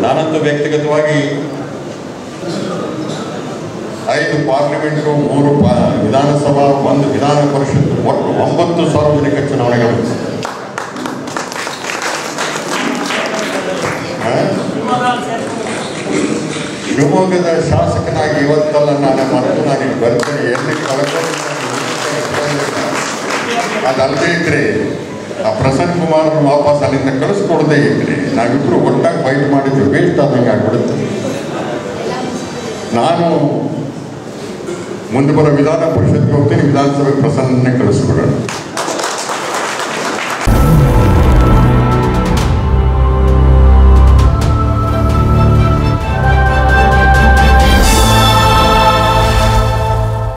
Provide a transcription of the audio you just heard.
ನಾನಂತೂ ವ್ಯಕ್ತಿಗತವಾಗಿ ಐದು ಪಾರ್ಲಿಮೆಂಟು ಮೂರು ಪಾ ವಿಧಾನಸಭಾ ಒಂದು ವಿಧಾನ ಪರಿಷತ್ ಒಟ್ಟು ಒಂಬತ್ತು ಸಾರ್ವಜನಿಕ ಚುನಾವಣೆಗಳು ಆ? ಶಿವಮೊಗ್ಗದ ಶಾಸಕನಾಗಿ ಇವತ್ತಲ್ಲ ನಾನು ಮತ್ತು ನಾನು ಇಲ್ಲಿ ಬರ್ತೇನೆ ಎಲ್ಲಿ ಕಳ್ಕೊಂಡು ಅದಲ್ಲದೆ ಇದ್ರೆ ಆ ಪ್ರಸನ್ನ ಕುಮಾರ್ ವಾಪಸ್ ಅಲ್ಲಿಂದ ಕಳಿಸ್ಕೊಡದೇ ಇದ್ರೆ ನಾವಿಬ್ರು ಒಟ್ಟಾಗಿ ಫೈಟ್ ಮಾಡಿದ್ವಿ ವೇಸ್ಟ್ ಆದಂಗೆ ಆಗ್ಬಿಡುತ್ತೆ ನಾನು ಮುಂದೆ ಬರೋ ವಿಧಾನ ಪರಿಷತ್ಗೆ ಹೋಗ್ತೀನಿ ವಿಧಾನಸಭೆ ಪ್ರಸನ್ನ ಕಳಿಸ್ಬಿಡೋಣ